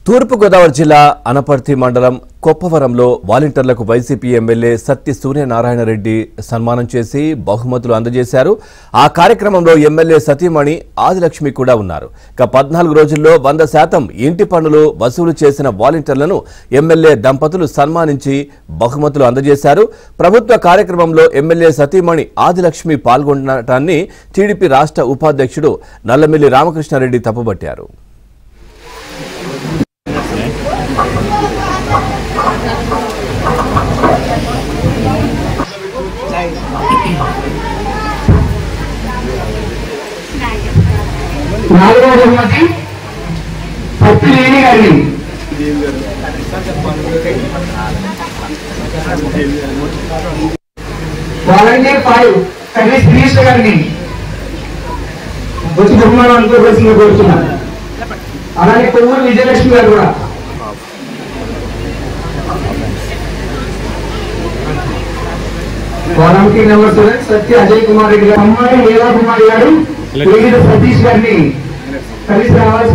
తూర్పుగోదావరి జిల్లా అనపర్తి మండలం కొప్పవరంలో వాలంటీర్లకు వైసీపీ ఎమ్మెల్యే సత్తి సూర్యనారాయణ రెడ్డి సన్మానం చేసి బహుమతులు అందజేశారు ఆ కార్యక్రమంలో ఎమ్మెల్యే సతీమణి ఆదిలక్ష్మి కూడా ఉన్నారు ఇక పద్నాలుగు రోజుల్లో వంద శాతం ఇంటి పన్నులు వసూలు చేసిన వాలంటీర్లను ఎమ్మెల్యే దంపతులు సన్మానించి బహుమతులు అందజేశారు ప్రభుత్వ కార్యక్రమంలో ఎమ్మెల్యే సతీమణి ఆదిలక్ష్మి పాల్గొనటాన్ని టీడీపీ రాష్ట్ర ఉపాధ్యక్షుడు నల్లమిల్లి రామకృష్ణారెడ్డి తప్పుబట్టారు నాలుగవ బహుమతి పత్తి లేని గారిని వాలంటీర్ ఫైవ్ సర్వీస్ మినిస్టర్ గారిని వచ్చి బహుమానం అనుకోవలసిందిగా కోరుతున్నాను అలాగే కొవ్వూరు విజయలక్ష్మి గారు కూడా volunteer number seven Satya Ajay Kumar Reddy గారు అమ్మాయి లీలా కుమార్ గారు వివిధ సతీష్ గారిని కలిసి రావాల్సి